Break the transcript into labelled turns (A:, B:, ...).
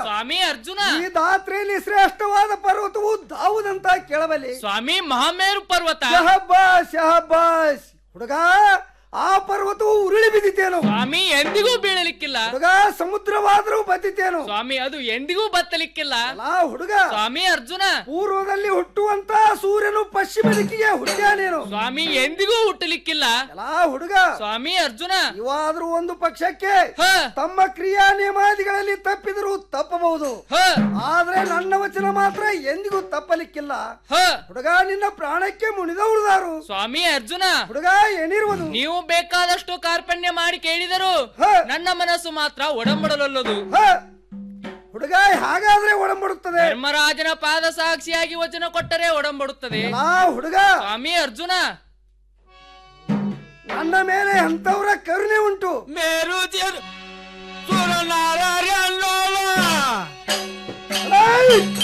A: ಸ್ವಾಮಿ ಅರ್ಜುನ
B: ಈ ದಾತ್ರೆಯಲ್ಲಿ ಶ್ರೇಷ್ಠವಾದ ಪರ್ವತವು ದಾವುದಂತ ಕೇಳಬಲ್ಲಿ
A: ಸ್ವಾಮಿ ಮಹಾಮೇರು ಪರ್ವತ
B: ಶಹಬ್ಬಾಸ್ ಶಹಬ್ಬಾಸ್ ಹುಡುಗ ಆ ಪರ್ವತವು ಉರುಳಿ ಬಿದ್ದಿತೇನು
A: ಸ್ವಾಮಿ ಎಂದಿಗೂ ಬೀಳಲಿಕ್ಕಿಲ್ಲ
B: ಹುಡುಗ ಸಮುದ್ರವಾದರೂ ಬದ್ದಿತೇನು
A: ಸ್ವಾಮಿ ಅದು ಎಂದಿಗೂ ಬತ್ತಲಿಕ್ಕಿಲ್ಲ
B: ಅಲಾ ಹುಡುಗ
A: ಸ್ವಾಮಿ ಅರ್ಜುನ
B: ಪೂರ್ವದಲ್ಲಿ ಹುಟ್ಟುವಂತ ಸೂರ್ಯನು ಪಶ್ಚಿಮ ದಿಕ್ಕಿಗೆ ಹುಟ್ಟ್ಯಾನೇನು
A: ಸ್ವಾಮಿ ಎಂದಿಗೂ ಹುಟ್ಟಲಿಕ್ಕಿಲ್ಲ
B: ಅಲಾ ಹುಡುಗ
A: ಸ್ವಾಮಿ ಅರ್ಜುನ
B: ಇವಾದ್ರೂ ಒಂದು ಪಕ್ಷಕ್ಕೆ
A: ಹ
B: ತಮ್ಮ ಕ್ರಿಯಾ ನಿಯಮಾದಿಗಳಲ್ಲಿ ತಪ್ಪಿದರೂ ತಪ್ಪಬಹುದು
A: ಹ
B: ಆದ್ರೆ ನನ್ನ ವಚನ ಮಾತ್ರ ಎಂದಿಗೂ ತಪ್ಪಲಿಕ್ಕಿಲ್ಲ
A: ಹ
B: ಹುಡುಗ ನಿನ್ನ ಪ್ರಾಣಕ್ಕೆ ಮುನಿದ ಉಳಿದಾರು
A: ಸ್ವಾಮಿ ಅರ್ಜುನ
B: ಹುಡುಗ ಏನಿರುವುದು
A: ನೀವು ಬೇಕಾದಷ್ಟು ಕಾರ್ಪಣ್ಯ ಮಾಡಿ ಕೇಳಿದರು
B: ಹ.
A: ನನ್ನ ಮನಸ್ಸು ಮಾತ್ರ ಒಡಂಬಡಲೊಲ್ಲದು
B: ಹ ಹುಡುಗ ಹಾಗಾದ್ರೆ ಒಡಂಬಡುತ್ತದೆ
A: ಧರ್ಮರಾಜನ ಪಾದ ಸಾಕ್ಷಿಯಾಗಿ ವಚನ ಕೊಟ್ಟರೆ ಒಡಂಬಡುತ್ತದೆ
B: ಆ ಹುಡುಗ
A: ಸ್ವಾಮಿ ಅರ್ಜುನ
B: ನನ್ನ ಮೇಲೆ ಅಂತವರ ಕರುಣೆ ಉಂಟು
C: ಮೇರು ಸುರನಾರಾಯಣ
B: ಅಲೈ!